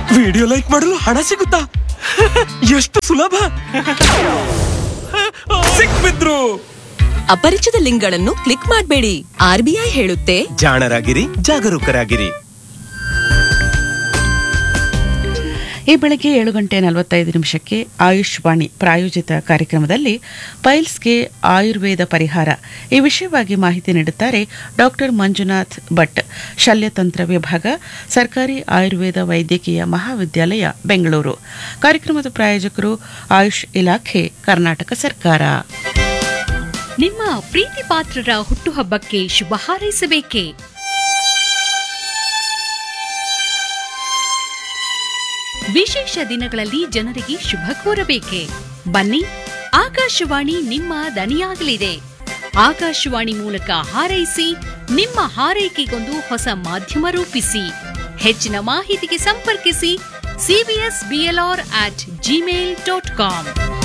video like ಮಾಡಲು ಹಣ ಸಿಗುತ್ತಾ ಎಷ್ಟು ಸುಲಭ ಸಿಕ್ಬಿದ್ರು ಅಪರಿಚಿತ ಲಿಂಕ್ಗಳನ್ನು ಕ್ಲಿಕ್ ಮಾಡಬೇಡಿ ಆರ್ಬಿಐ ಹೇಳುತ್ತೆ ಜಾಣರಾಗಿರಿ ಜಾಗರೂಕರಾಗಿರಿ ಈ ಬೆಳಗ್ಗೆ ಏಳು ಗಂಟೆ ನಲವತ್ತೈದು ನಿಮಿಷಕ್ಕೆ ಆಯುಷ್ ವಾಣಿ ಪ್ರಾಯೋಜಿತ ಕಾರ್ಯಕ್ರಮದಲ್ಲಿ ಪೈಲ್ಸ್ಗೆ ಆಯುರ್ವೇದ ಪರಿಹಾರ ಈ ವಿಷಯವಾಗಿ ಮಾಹಿತಿ ನೀಡುತ್ತಾರೆ ಡಾಕ್ಟರ್ ಮಂಜುನಾಥ್ ಭಟ್ ಶಲ್ಯತಂತ್ರ ವಿಭಾಗ ಸರ್ಕಾರಿ ಆಯುರ್ವೇದ ವೈದ್ಯಕೀಯ ಮಹಾವಿದ್ಯಾಲಯ ಬೆಂಗಳೂರು ಕಾರ್ಯಕ್ರಮದ ಪ್ರಾಯೋಜಕರು ಆಯುಷ್ ಇಲಾಖೆ ಕರ್ನಾಟಕ ಸರ್ಕಾರ ನಿಮ್ಮ ಪ್ರೀತಿ ಪಾತ್ರರ ಹುಟ್ಟುಹಬ್ಬಕ್ಕೆ ಶುಭ ಹಾರೈಸಬೇಕೇ ವಿಶೇಷ ದಿನಗಳಲ್ಲಿ ಜನರಿಗೆ ಶುಭ ಕೋರಬೇಕೆ ಬನ್ನಿ ಆಕಾಶವಾಣಿ ನಿಮ್ಮ ದನಿಯಾಗಲಿದೆ ಆಕಾಶವಾಣಿ ಮೂಲಕ ಹಾರೈಸಿ ನಿಮ್ಮ ಹಾರೈಕೆಗೊಂದು ಹೊಸ ಮಾಧ್ಯಮ ರೂಪಿಸಿ ಹೆಚ್ಚಿನ ಮಾಹಿತಿಗೆ ಸಂಪರ್ಕಿಸಿ CBS BLR at Gmail dot com